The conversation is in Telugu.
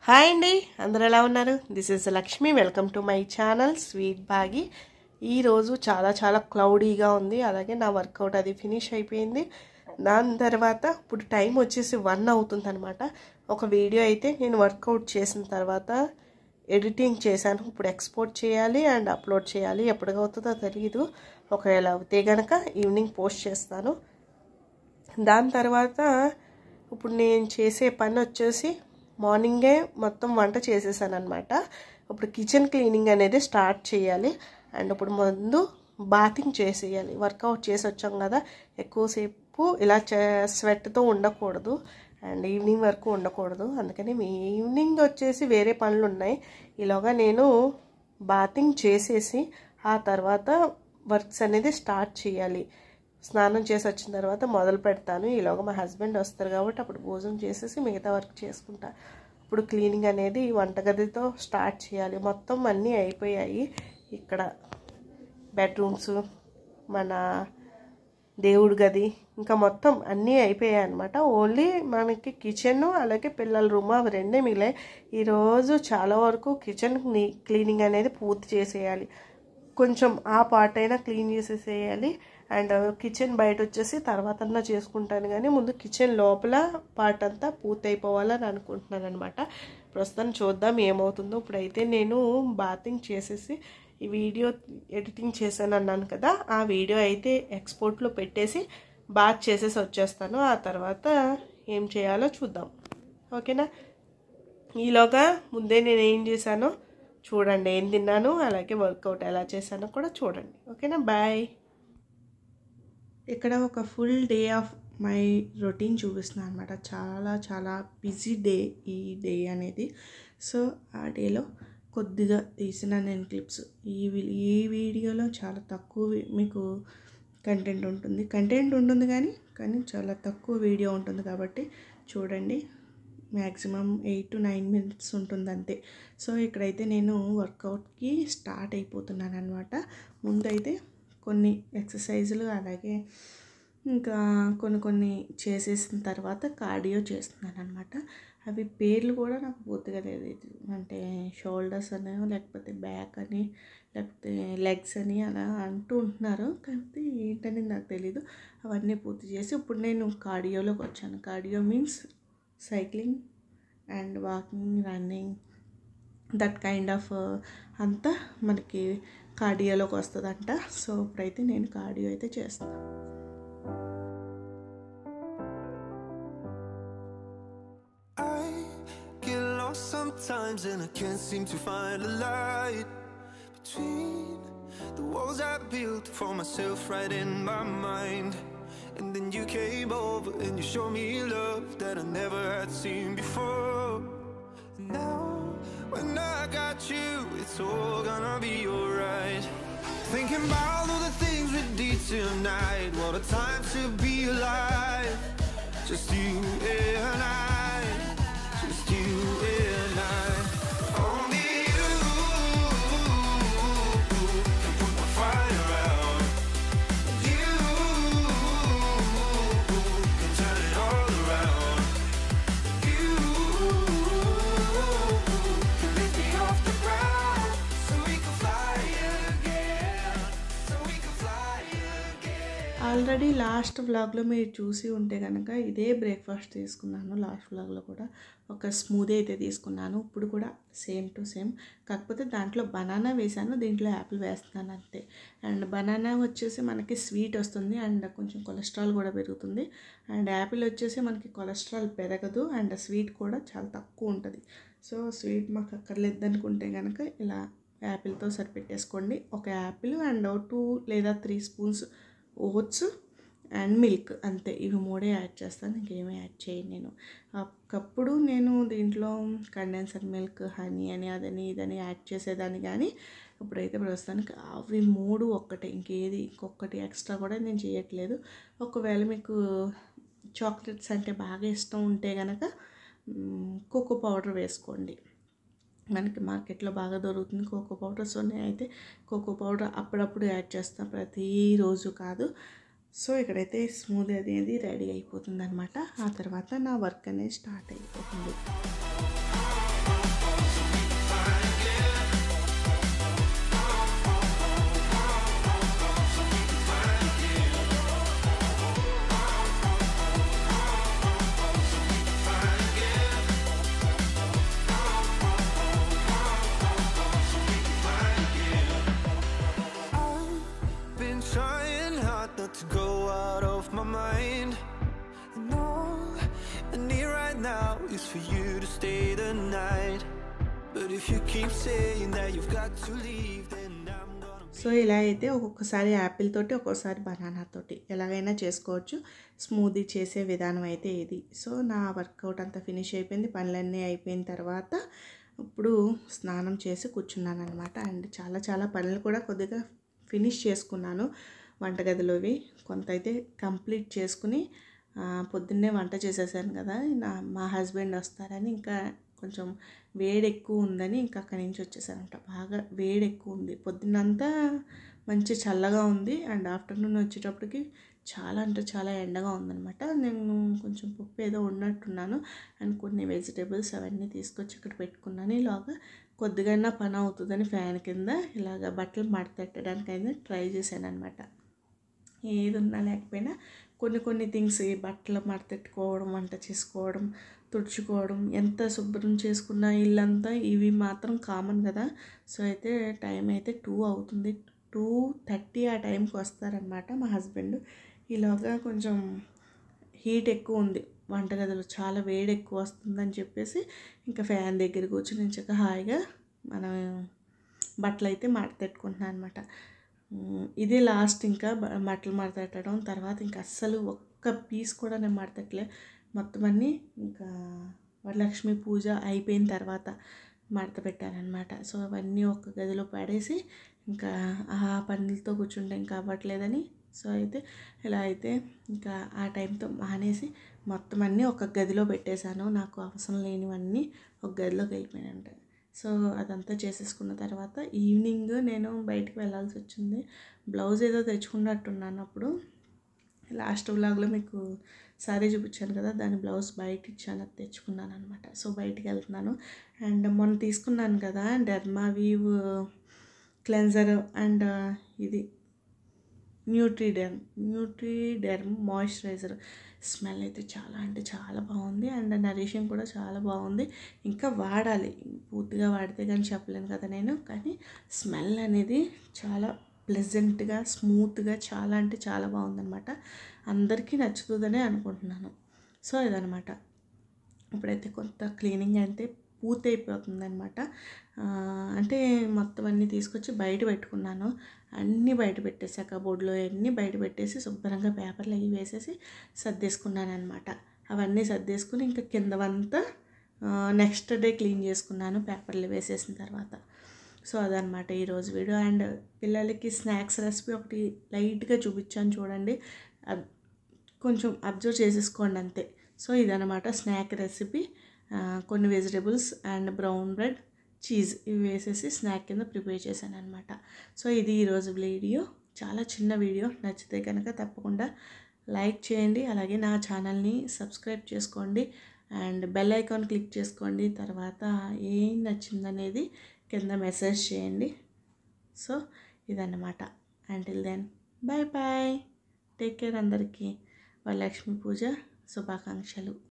హాయ్ అండి అందరు ఎలా ఉన్నారు this is Lakshmi welcome to my channel sweet బాగి ఈరోజు చాలా చాలా క్లౌడీగా ఉంది అలాగే నా వర్కౌట్ అది ఫినిష్ అయిపోయింది దాని తర్వాత ఇప్పుడు టైం వచ్చేసి వన్ అవుతుంది అనమాట ఒక వీడియో అయితే నేను వర్కౌట్ చేసిన తర్వాత ఎడిటింగ్ చేశాను ఇప్పుడు ఎక్స్పోర్ట్ చేయాలి అండ్ అప్లోడ్ చేయాలి ఎప్పటికవుతుందో తెలియదు ఒకవేళ అవుతే కనుక ఈవినింగ్ పోస్ట్ చేస్తాను దాని తర్వాత ఇప్పుడు నేను చేసే పని వచ్చేసి మార్నింగే మొత్తం వంట చేసేసాను అనమాట ఇప్పుడు కిచెన్ క్లీనింగ్ అనేది స్టార్ట్ చేయాలి అండ్ ఇప్పుడు ముందు బాతింగ్ చేసేయాలి వర్కౌట్ చేసి వచ్చాం కదా ఎక్కువసేపు ఇలా స్వెట్తో ఉండకూడదు అండ్ ఈవినింగ్ వరకు ఉండకూడదు అందుకని మీ ఈవినింగ్ వచ్చేసి వేరే పనులు ఉన్నాయి ఈలోగా నేను బాతింగ్ చేసేసి ఆ తర్వాత వర్క్స్ అనేది స్టార్ట్ చేయాలి స్నానం చేసి వచ్చిన తర్వాత మొదలు పెడతాను ఈలోగా మా హస్బెండ్ వస్తారు కాబట్టి అప్పుడు భోజనం చేసేసి మిగతా వర్క్ చేసుకుంటా ఇప్పుడు క్లీనింగ్ అనేది వంటగదితో స్టార్ట్ చేయాలి మొత్తం అన్నీ అయిపోయాయి ఇక్కడ బెడ్రూమ్స్ మన దేవుడి గది ఇంకా మొత్తం అన్నీ అయిపోయాయి అనమాట ఓన్లీ మనకి కిచెన్ అలాగే పిల్లల రూమ్ అవి రెండే మిగిలాయి ఈరోజు చాలా వరకు కిచెన్ క్లీనింగ్ అనేది పూర్తి చేసేయాలి కొంచెం ఆ పార్ట్ అయినా క్లీన్ చేసేసేయాలి అండ్ కిచెన్ బయట వచ్చేసి తర్వాత చేసుకుంటాను కానీ ముందు కిచెన్ లోపల పార్ట్ అంతా పూర్తి అయిపోవాలని అనుకుంటున్నాను అనమాట ప్రస్తుతం చూద్దాం ఏమవుతుందో ఇప్పుడైతే నేను బాతింగ్ చేసేసి ఈ వీడియో ఎడిటింగ్ చేశాను అన్నాను కదా ఆ వీడియో అయితే ఎక్స్పోర్ట్లో పెట్టేసి బాత్ చేసేసి వచ్చేస్తాను ఆ తర్వాత ఏం చేయాలో చూద్దాం ఓకేనా ఈలోగా ముందే నేను ఏం చేశానో చూడండి ఏం తిన్నాను అలాగే వర్కౌట్ ఎలా చేశానో కూడా చూడండి ఓకేనా బాయ్ ఇక్కడ ఒక full day of my routine చూపిస్తున్నాను అనమాట చాలా చాలా బిజీ డే ఈ డే అనేది సో ఆ డేలో కొద్దిగా తీసిన నేను క్లిప్స్ ఈ ఈ వీడియోలో చాలా తక్కువ మీకు కంటెంట్ ఉంటుంది కంటెంట్ ఉంటుంది కానీ కానీ చాలా తక్కువ వీడియో ఉంటుంది కాబట్టి చూడండి maximum eight to nine minutes ఉంటుంది అంతే సో ఇక్కడైతే నేను వర్కౌట్కి స్టార్ట్ అయిపోతున్నాను అనమాట ముందైతే కొన్ని ఎక్సర్సైజులు అలాగే ఇంకా కొన్ని కొన్ని చేసేసిన తర్వాత కార్డియో చేస్తున్నాను అనమాట అవి పేర్లు కూడా నాకు పూర్తిగా తెలియదు అంటే షోల్డర్స్ అని లేకపోతే బ్యాక్ అని లేకపోతే లెగ్స్ అని అలా అంటూ ఉంటున్నారు కాబట్టి ఏంటని నాకు తెలీదు అవన్నీ పూర్తి చేసి ఇప్పుడు నేను కార్డియోలోకి వచ్చాను cardio means cycling and walking running that kind of అంతా మనకి కార్డియోలోకి వస్తుందంట సో ఇప్పుడైతే నేను కార్డియో అయితే చేస్తాను I get lost sometimes and I can't seem to find a light between the walls I built for myself right in my mind. And then you came over and you showed me love that I never had seen before. Now, when I got you, it's all gonna be alright. Thinking about all the things we did tonight. What a time to be alive. Just you and I. Just you and I. Only you can put my fire out. You can turn it all around. You can lift me off the ground so we can fly again. So we can fly again. Already last వ్లాగ్లో మీరు చూసి ఉంటే కనుక ఇదే బ్రేక్ఫాస్ట్ తీసుకున్నాను లాస్ట్ వ్లాగ్లో కూడా ఒక స్మూదీ అయితే తీసుకున్నాను ఇప్పుడు కూడా సేమ్ టు సేమ్ కాకపోతే దాంట్లో బనానా వేసాను దీంట్లో యాపిల్ వేస్తున్నాను అంతే అండ్ బనానా వచ్చేసి మనకి స్వీట్ వస్తుంది అండ్ కొంచెం కొలెస్ట్రాల్ కూడా పెరుగుతుంది అండ్ యాపిల్ వచ్చేసి మనకి కొలెస్ట్రాల్ పెరగదు అండ్ స్వీట్ కూడా చాలా తక్కువ ఉంటుంది సో స్వీట్ మాకు అక్కర్లేదు అనుకుంటే కనుక ఇలా యాపిల్తో సరిపెట్టేసుకోండి ఒక యాపిల్ అండ్ టూ లేదా three spoons oats and milk అంతే ఇవి మూడే యాడ్ చేస్తాను ఇంకేమీ యాడ్ చేయను నేను ఒకప్పుడు నేను దీంట్లో కండెన్సర్ మిల్క్ హనీ అని అదని ఇదని యాడ్ చేసేదాన్ని కానీ ఇప్పుడైతే ప్రస్తుతానికి అవి మూడు ఒక్కటే ఇంకేది ఇంకొకటి ఎక్స్ట్రా కూడా నేను చేయట్లేదు ఒకవేళ మీకు చాక్లెట్స్ అంటే బాగా ఇష్టం ఉంటే కనుక కోకో పౌడర్ వేసుకోండి మనకి మార్కెట్లో బాగా దొరుకుతుంది కోకో పౌడర్ సో నేనైతే కోకో పౌడర్ అప్పుడప్పుడు యాడ్ చేస్తాను ప్రతిరోజు కాదు సో ఇక్కడైతే స్మూదీ అనేది రెడీ అయిపోతుంది అనమాట ఆ తర్వాత నా వర్క్ అనేది స్టార్ట్ అయిపోతుంది stay the night. But if you keep saying that you've got to leave, then I'm gonna. So ఇలా అయితే ఒక్కొక్కసారి యాపిల్ తోటి ఒక్కొక్కసారి బనానా తోటి ఎలాగైనా చేసుకోవచ్చు స్మూదీ చేసే విధానం అయితే ఇది సో నా వర్కౌట్ అంతా ఫినిష్ అయిపోయింది పనులన్నీ అయిపోయిన తర్వాత ఇప్పుడు స్నానం చేసి కూర్చున్నాను అనమాట అండ్ చాలా చాలా పనులు కూడా కొద్దిగా ఫినిష్ చేసుకున్నాను వంటగదిలోవి కొంత అయితే కంప్లీట్ చేసుకుని ఆ, పొద్దున్నే వంట చేసేసాను కదా నా మా హస్బెండ్ వస్తారని ఇంకా కొంచెం వేడి ఎక్కువ ఉందని ఇంకా అక్కడి నుంచి వచ్చేసానంట బాగా వేడి ఎక్కువ ఉంది పొద్దున్నంతా మంచి చల్లగా ఉంది అండ్ ఆఫ్టర్నూన్ వచ్చేటప్పటికి చాలా అంటే చాలా ఎండగా ఉందనమాట నేను కొంచెం పప్పు ఏదో ఉన్నట్టున్నాను అండ్ కొన్ని వెజిటేబుల్స్ అవన్నీ తీసుకొచ్చి ఇక్కడ పెట్టుకున్నాను ఇలాగా కొద్దిగా పని అవుతుందని ఫ్యాన్ కింద ఇలాగ బట్టలు మడతెట్టడానికైనా ట్రై చేశాను అనమాట ఏది ఉన్నా లేకపోయినా కొన్ని కొన్ని థింగ్స్ ఈ బట్టలు మడతెట్టుకోవడం వంట చేసుకోవడం తుడుచుకోవడం ఎంత శుభ్రం చేసుకున్న ఇల్లంతా ఇవి మాత్రం కామన్ కదా సో అయితే టైం అయితే టూ అవుతుంది టూ థర్టీ ఆ టైంకి వస్తారనమాట మా హస్బెండ్ ఈలోగా కొంచెం హీట్ ఎక్కువ ఉంది వంటగదిలో చాలా వేడి ఎక్కువ వస్తుందని చెప్పేసి ఇంకా ఫ్యాన్ దగ్గర కూర్చొని చక్కగా హాయిగా మనం బట్టలు అయితే మడతెట్టుకుంటున్నాను అనమాట ఉమ్, ఇదే లాస్ట్ ఇంకా బ- బట్టలు మడతెట్టడం తర్వాత ఇంకా అస్సలు ఒక్క పీస్ కూడా నేను మడతెట్టలే మొత్తం అన్నీ ఇంకా వరలక్ష్మి పూజ అయిపోయిన తర్వాత మడత పెట్టానమాట సో అవన్నీ ఒక గదిలో పడేసి ఇంకా ఆ పనులతో కూర్చుంటే ఇంకా అవ్వట్లేదని సో అయితే ఇలా అయితే ఇంకా ఆ టైంతో మానేసి మొత్తం అన్నీ ఒక గదిలో పెట్టేశాను నాకు అవసరం లేనివన్నీ ఒక గదిలోకి వెళ్ళిపోయానంట సో అదంతా చేసేసుకున్న తర్వాత ఈవినింగ్ నేను బయటికి వెళ్ళాల్సి వచ్చింది బ్లౌజ్ ఏదో తెచ్చుకున్నట్టున్నాను అప్పుడు లాస్ట్ వ్లాగ్లో మీకు సారీ చూపించాను కదా దాని బ్లౌజ్ బయట ఇచ్చాను అది తెచ్చుకున్నాను అనమాట సో బయటికి వెళ్తున్నాను అండ్ మొన్న తీసుకున్నాను కదా డెర్మా వీవ్ క్లెన్జర్ అండ్ ఇది న్యూట్రీడెర్మ్ న్యూట్రీడెర్మ్ మాయిశ్చరైజర్ స్మెల్ అయితే చాలా అంటే చాలా బాగుంది అండ్ నరిషింగ్ కూడా చాలా బాగుంది ఇంకా వాడాలి పూర్తిగా వాడితే కానీ చెప్పలేను కదా నేను కానీ స్మెల్ అనేది చాలా ప్లెజెంట్గా స్మూత్గా చాలా అంటే చాలా బాగుందన్నమాట అందరికీ నచ్చుతుందనే అనుకుంటున్నాను సో ఇదనమాట ఇప్పుడైతే కొంత క్లీనింగ్ అయితే పూర్తి అయిపోతుంది అనమాట అంటే మొత్తం అన్నీ తీసుకొచ్చి బయట పెట్టుకున్నాను అన్నీ బయట పెట్టేసా కబోర్డ్లో అన్నీ బయట పెట్టేసి శుభ్రంగా పేపర్లు అవి వేసేసి సర్దేసుకున్నాను అనమాట అవన్నీ సర్దేసుకుని ఇంకా కిందవంతా నెక్స్ట్ డే క్లీన్ చేసుకున్నాను పేపర్లు వేసేసిన తర్వాత సో అదనమాట ఈరోజు వీడియో అండ్ పిల్లలకి స్నాక్స్ రెసిపీ ఒకటి లైట్గా చూపించాను చూడండి అబ్- కొంచెం అబ్జర్వ్ చేసేసుకోండి అంతే సో ఇదనమాట స్నాక్ రెసిపీ ఆ, కొన్ని vegetables and brown bread cheese ఇవి వేసేసి స్నాక్ కింద ప్రిపేర్ చేశాను అనమాట సో ఇది ఈరోజు వీడియో చాలా చిన్న వీడియో నచ్చితే కనుక తప్పకుండా లైక్ చేయండి అలాగే నా ఛానల్ని సబ్స్క్రైబ్ చేసుకోండి అండ్ బెల్ ఐకాన్ క్లిక్ చేసుకోండి తర్వాత ఏం నచ్చిందనేది కింద మెసేజ్ చేయండి సో ఇదన్నమాట until then bye bye take care అందరికీ వరలక్ష్మి పూజ శుభాకాంక్షలు